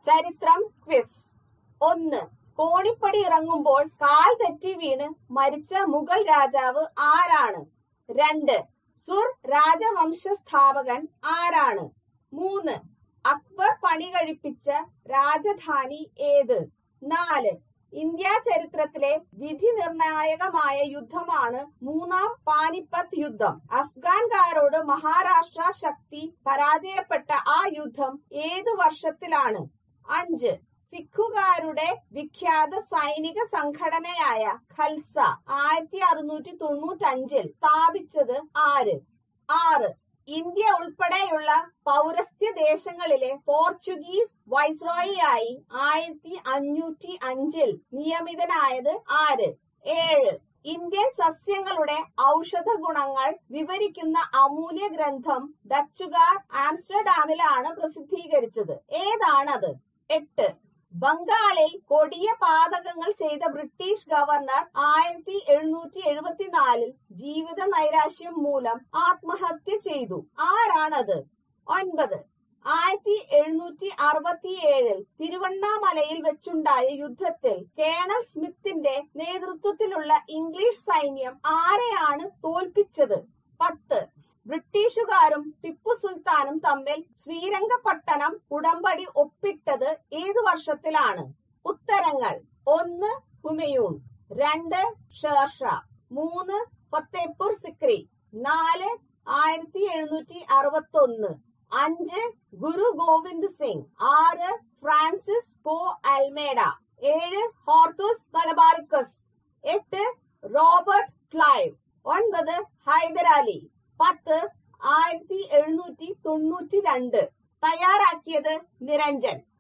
ചരിത്രം ക്വിസ് ഒന്ന് കോണിപ്പടി ഇറങ്ങുമ്പോൾ കാൽ തെറ്റി വീണ് മരിച്ച മുഗൾ രാജാവ് ആരാണ് രണ്ട് സുർ രാജവംശ സ്ഥാപകൻ ആരാണ് മൂന്ന് അക്ബർ പണി കഴിപ്പിച്ച രാജധാനി ഏത് നാല് ഇന്ത്യ ചരിത്രത്തിലെ വിധി നിർണായകമായ യുദ്ധമാണ് മൂന്നാം പാനിപ്പത്ത് യുദ്ധം അഫ്ഗാൻകാരോട് മഹാരാഷ്ട്ര ശക്തി പരാജയപ്പെട്ട ആ യുദ്ധം ഏതു വർഷത്തിലാണ് അഞ്ച് സിഖുകാരുടെ വിഖ്യാത സൈനിക സംഘടനയായ ഖൽസ ആയിരത്തി അറുന്നൂറ്റി തൊണ്ണൂറ്റി അഞ്ചിൽ സ്ഥാപിച്ചത് ആര് ആറ് ഇന്ത്യ ഉൾപ്പെടെയുള്ള പൗരസ്ത്യ ദേശങ്ങളിലെ പോർച്ചുഗീസ് വൈസ്രോയിയായി ആയിരത്തി അഞ്ഞൂറ്റി അഞ്ചിൽ നിയമിതനായത് ആര് ഏഴ് ഇന്ത്യൻ സസ്യങ്ങളുടെ ഔഷധ ഗുണങ്ങൾ വിവരിക്കുന്ന അമൂല്യ ഗ്രന്ഥം ഡച്ചുകാർ ആംസ്റ്റർഡാമിലാണ് പ്രസിദ്ധീകരിച്ചത് ഏതാണത് എട്ട് ബംഗാളിൽ കൊടിയ പാതകങ്ങൾ ചെയ്ത ബ്രിട്ടീഷ് ഗവർണർ ആയിരത്തി എഴുന്നൂറ്റി എഴുപത്തിനാലിൽ ജീവിത നൈരാശ്യം മൂലം ആത്മഹത്യ ചെയ്തു ആരാണത് ഒൻപത് ആയിരത്തി എഴുന്നൂറ്റി അറുപത്തിയേഴിൽ തിരുവണ്ണാമലയിൽ വെച്ചുണ്ടായ യുദ്ധത്തിൽ കേണൽ സ്മിത്തിന്റെ നേതൃത്വത്തിലുള്ള ഇംഗ്ലീഷ് സൈന്യം ആരെയാണ് തോൽപ്പിച്ചത് പത്ത് ബ്രിട്ടീഷുകാരും ടിപ്പു സുൽത്താനും തമ്മിൽ ശ്രീരംഗപട്ടണം ഉടമ്പടി ഒപ്പിട്ടത് ഏതു വർഷത്തിലാണ് ഉത്തരങ്ങൾ ഒന്ന് ഹുമയൂൺ രണ്ട് ഷേർഷാ മൂന്ന് ഫത്തേപൂർ സിക്രി നാല് ആയിരത്തി എഴുന്നൂറ്റി അറുപത്തി ഒന്ന് അഞ്ച് ഗുരു ഗോവിന്ദ് സിംഗ് ആറ് ഫ്രാൻസിസ് പോ അൽമേഡ ഏഴ് ഹോർത്തൂസ് മലബാറിക്കസ് എട്ട് റോബർട്ട് ക്ലൈവ് ഒൻപത് ഹൈദരാലി പത്ത് ആയിരത്തി എഴുന്നൂറ്റി തൊണ്ണൂറ്റി രണ്ട് തയ്യാറാക്കിയത് നിരഞ്ജൻ